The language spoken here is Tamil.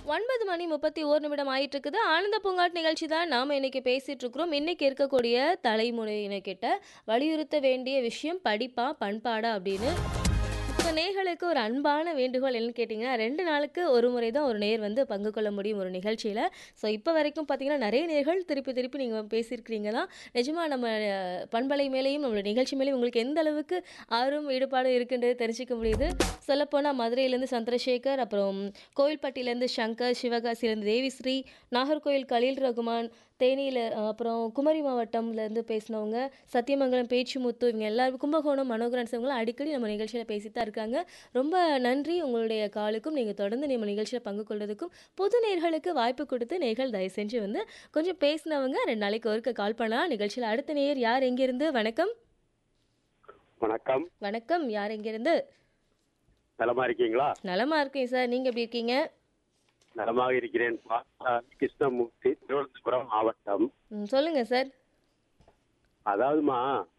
ஒன்பது மணி முப்பத்தி ஓர் நிமிடம் ஆயிட்டு இருக்குது ஆனந்த பூங்காட் நிகழ்ச்சி தான் நாம் இன்னைக்கு பேசிட்டு இருக்கிறோம் இன்னைக்கு இருக்கக்கூடிய தலைமுறையினர்கிட்ட வலியுறுத்த வேண்டிய விஷயம் படிப்பா பண்பாடா அப்படின்னு இப்போ நேர்களுக்கு ஒரு அன்பான வேண்டுகோள் என்னன்னு கேட்டிங்கன்னா ரெண்டு நாளுக்கு ஒரு முறை தான் ஒரு நேர் வந்து பங்கு கொள்ள முடியும் ஒரு நிகழ்ச்சியில் ஸோ இப்போ வரைக்கும் பார்த்தீங்கன்னா நிறைய நேர்கள் திருப்பி திருப்பி நீங்கள் பேசியிருக்கிறீங்க தான் நிஜமாக நம்ம அஹ், பண்பலை மேலேயும் நம்மளோட நிகழ்ச்சி மேலேயும் உங்களுக்கு எந்த அளவுக்கு ஆர்வம் ஈடுபாடு இருக்குன்றது தெரிஞ்சுக்க முடியுது சொல்லப்போனால் மதுரையிலேருந்து சந்திரசேகர் அப்புறம் கோவில்பட்டியிலேருந்து சங்கர் சிவகாசியிலேருந்து தேவிஸ்ரீ நாகர்கோவில் கலீல் ரகுமான் தேனியில் அப்புறம் குமரி மாவட்டம்லேருந்து பேசினவங்க சத்தியமங்கலம் பேச்சுமுத்து இவங்க எல்லாரும் கும்பகோணம் மனோகரன் சிவங்களும் அடிக்கடி நம்ம நிகழ்ச்சியில் பேசி தான் இருக்காங்க ரொம்ப நன்றி உங்களுடைய காலுக்கும் நீங்கள் தொடர்ந்து நம்ம நிகழ்ச்சியில் பங்கு கொள்வதற்கும் புது நேர்களுக்கு வாய்ப்பு கொடுத்து நேர்கள் தயவு செஞ்சு வந்து கொஞ்சம் பேசினவங்க ரெண்டு நாளைக்கு ஒருக்க கால் பண்ணலாம் நிகழ்ச்சியில் அடுத்த நேர் யார் எங்கேருந்து வணக்கம் வணக்கம் வணக்கம் யார் எங்கேருந்து நலமா இருக்கீங்களா நலமா இருக்கேன் சார் நீங்கள் எப்படி இருக்கீங்க நலமாக இருக்கிறேன் பா. அஹ், கிருஷ்ணமூர்த்தி திருவனந்தபுரம் மாவட்டம் ம், சொல்லுங்க சார் அதாவதுமா